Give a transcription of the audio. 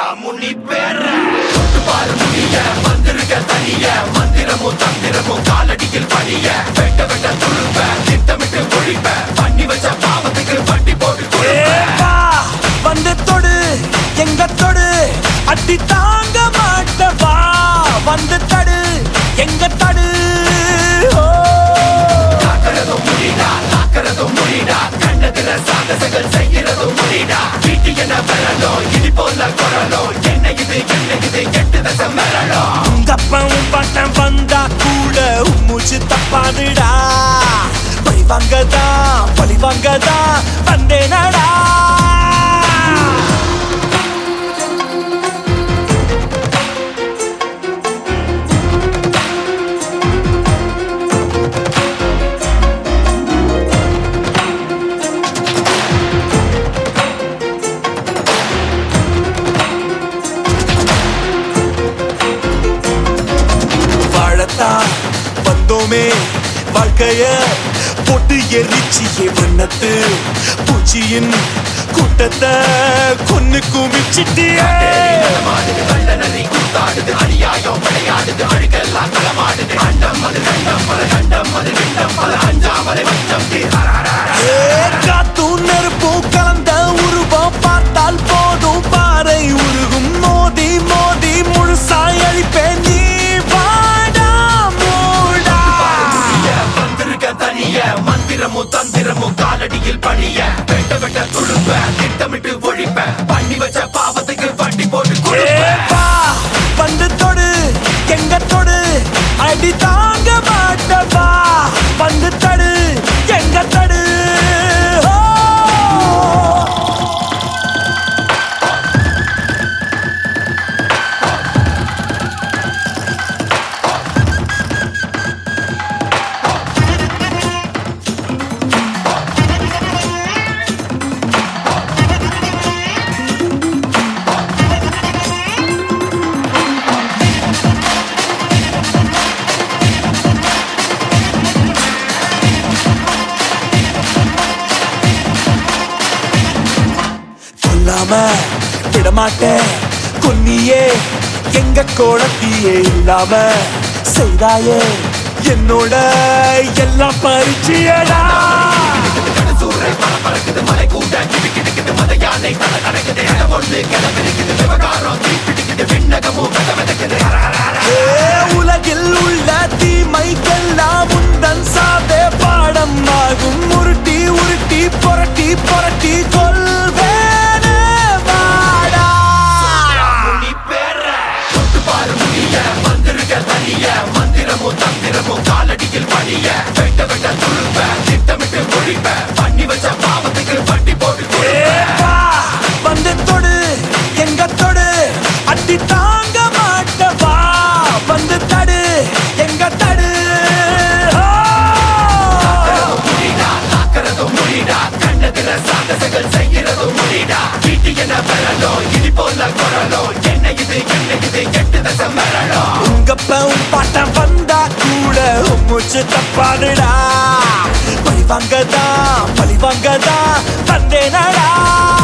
முனி பேர தொட்டு பாரு முடிய வந்திருக்க தனிய மந்திரமும் தந்திரமும் காலடியில் பணிய வெட்ட வெட்ட துருப்ப திட்டமிட்டு ஒழிப்ப பண்ணி வச்ச பாவத்துக்கு வட்டி போட்டு கொடுப்ப ஏப்பா, வந்து தொடு எங்க தொடு அடி தாங்க மாட்டவா வந்து தடு எங்க தடு ஓ. காக்கிறதும் முடிடா தாக்கிறதும் முடிடா கண்ணதுல சாகசங்கள் செய்யறதும் முடிடா வீட்டு என்ன பெறலும் இடி போல குரலும் என்ன இது என்ன இது எட்டு தசை மிரளும் உங்க அப்பாவும் பாட்டம் வந்தா கூட மூச்சு தப்பாதுடா பழி வாங்கதா பழி வாங்கதா வந்தேனடா வாழத்தான் வந்தோமே வாழ்க்கைய போட்டு எரிச்சியே வண்ணத்து பூச்சியின் கூட்டத்தை கொன்னு குமிச்சிட்டியே மாடுது வெள்ள நரி கூத்தாடுது அநியாயம் விளையாடுது அழுக்கெல்லாம் களமாடுது அண்டம் அது கண்டம் பல கண்டம் அது விண்டம் பல அஞ்சாமலை வஞ்சம் ஏ, காத்தும் நெருப்பும் கலந்த உருவம் பார்த்தால் போதும் பாறை உருகும் மோதி மோதி முழுசாய் அழிப்பேன் நீ வாடா மூடா வந்திருக்க தனிய மந்திரமும் தந்திரமும் காலடியில் பணிய வெட்ட வெட்ட துழுப்ப திட்டமிட்டு ஒழிப்ப பண்ணி வச்ச பாவத்துக்கு வட்டி போட்டு கொடுப்ப ஏப்பா, வந்து தொடு எங்க தொடு அடி தாங்க மாட்டவா வந்து தடு எங்க தடு ஓ. கொல்லாம விடமாட்டேன் கொன்னியே எங்க கோலத்தியே இல்லாம செய்தாயே என்னோட எல்லாம் பரிச்சயடா சூறை பல பறக்குது மலை கூட கிடு கிடுக்குது மத யானை தலை நடக்குது இட ஒண்ணு கிளம்பிருக்குது விவகாரம் தீப்பிடிக்குது விண்ணகமும் வெத வெதக்குது ஏ, உலகில் உள்ள தீமைக்கெல்லாம் முந்தன் சாவே பாடம் ஆகும் உருட்டி உருட்டி புரட்டி புரட்டி கொள்வேனே வாடா முனி பேர தொட்டு பாரு முடிய வந்திருக்க தனிய மந்திரமும் தந்திரமும் காலடியில் பணிய வெட்ட வெட்ட துழுப்ப திட்டமிட்டு ஒழிப்ப பண்ணி வச்ச பாவத்துக்கு வட்டி போட்டு கொடுப்ப ஏப்பா, வந்து தொடு எங்க தொடு அடி தாங்க மாட்டவா வந்து தடு எங்க தடு ஓ. முடிடா தாக்கிறதும் முடிடா கண்ணதுல சாகசங்கள் செய்யறதும் முடிடா வீட்டு என்ன பெறலும் இடி போல குரலும் என்ன இது என்ன இது எட்டு தசை மிரளும் உங்க பவும் பாட்டம் வந்தா கூட மூச்சு தப்பாடுடா பழி வாங்கதா பழி வாங்கதா வந்தேனடா